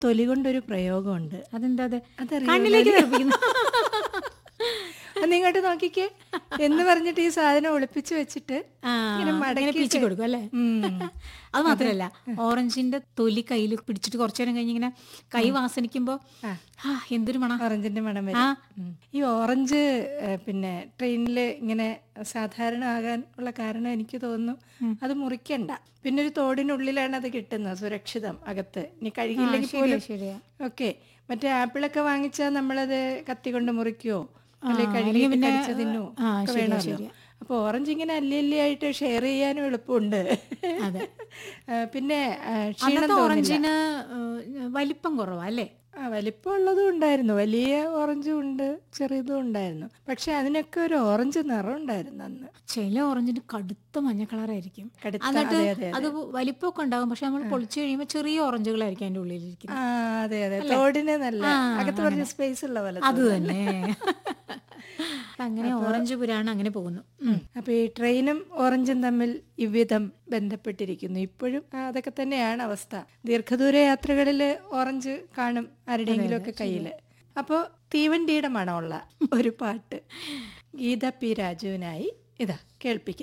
തൊലി കൊണ്ടൊരു പ്രയോഗമുണ്ട് അതെന്താ അത് അതറിയോ കണ്ണിലേക്ക് തെറിപ്പിക്കുന്നു ഒന്ന് ഇങ്ങോട്ട് നോക്കിക്കേ എന്ന് പറഞ്ഞിട്ട് ഈ സാധനം ഒളിപ്പിച്ച് വെച്ചിട്ട് ആ, ഇങ്ങനെ ഇങ്ങനെ മടക്കി പിച്ചി കൊടുക്കും അല്ലേ ഉം. അത് മാത്രല്ല ഓറഞ്ചിന്റെ തൊലി കയ്യിൽ പിടിച്ചിട്ട് കുറച്ചു നേരം കഴിഞ്ഞ് ഇങ്ങനെ കൈ വാസനിക്കുമ്പോ ആ എന്തൊരു മണ ഓറഞ്ചിന്റെ മണം വരും ആ. ഉം. ഈ ഓറഞ്ച് ഏഹ്, പിന്നെ ട്രെയിനിൽ ഇങ്ങനെ സാധാരണ ആകാൻ ഉള്ള കാരണം എനിക്ക് തോന്നുന്നു അത് മുറിക്കണ്ട പിന്നെ ഒരു തോടിനുള്ളിലാണ് അത് കിട്ടുന്നത് സുരക്ഷിതം അകത്ത് ഇനി കഴുകിയില്ലെങ്കിൽ പോലും ശരിയാ ഓക്കെ മറ്റേ ആപ്പിളൊക്കെ വാങ്ങിച്ചാൽ നമ്മളത് കത്തി കൊണ്ട് മുറിക്കുവോ അല്ലെ കഴുകി കടിച്ചു തിന്നോ ആ, ഒക്കെ ശരിയാ, വേണമല്ലോ ശരിയാ. അപ്പൊ ഓറഞ്ച് ഇങ്ങനെ അല്ലി അല്ലി ആയിട്ട് ഷെയർ ചെയ്യാനും എളുപ്പമുണ്ട് അതെ. ആ, പിന്നെ ആ, ക്ഷീണം അന്നത്തെ തോന്നില്ല ഓറഞ്ചിന് ഏഹ്, വലിപ്പം കുറവാ അല്ലേ ആ വലിപ്പമുള്ളതും ഉണ്ടായിരുന്നു വലിയ ഓറഞ്ചും ഉണ്ട് ചെറിയതും ഉണ്ടായിരുന്നു പക്ഷെ അതിനൊക്കെ ഒരു ഓറഞ്ച് നിറം ഉണ്ടായിരുന്നു അന്ന് ചില ഓറഞ്ചിന് കടുത്ത മഞ്ഞ കളറായിരിക്കും കടുത്ത, എന്നിട്ട് അതെ, അതെ, അത് വലിപ്പമൊക്കെ ഉണ്ടാകും പക്ഷെ നമ്മൾ പൊളിച്ചു കഴിയുമ്പോൾ ചെറിയ ഓറഞ്ചുകളായിരിക്കും അതിന്റെ ഉള്ളിലിരിക്കുന്നത് ആ അതെ അതെ തോടിന് നല്ല അകത്ത് പറഞ്ഞ സ്പേസ് ഉള്ള പോലെ അത് തന്നെ അപ്പൊ അങ്ങനെ ഓറഞ്ച് പുരാണം അങ്ങനെ പോകുന്നു ഉം. അപ്പൊ ഈ ട്രെയിനും ഓറഞ്ചും തമ്മിൽ ഇவ்விധം ബന്ധപ്പെട്ടിരിക്കുന്നു ഇപ്പോഴും ആ, അതൊക്കെ തന്നെയാണ് അവസ്ഥ ദീർഘദൂര യാത്രകളിൽ ഓറഞ്ച് കാണും ആരുടെയെങ്കിലും ഒക്കെ കയ്യില് അപ്പോൾ തീവണ്ടിയുടെ മണമുള്ള ഒരു പാട്ട് ഗീത പി രാജുവിനായി ഇതാ കേൾപ്പിക്കുന്നു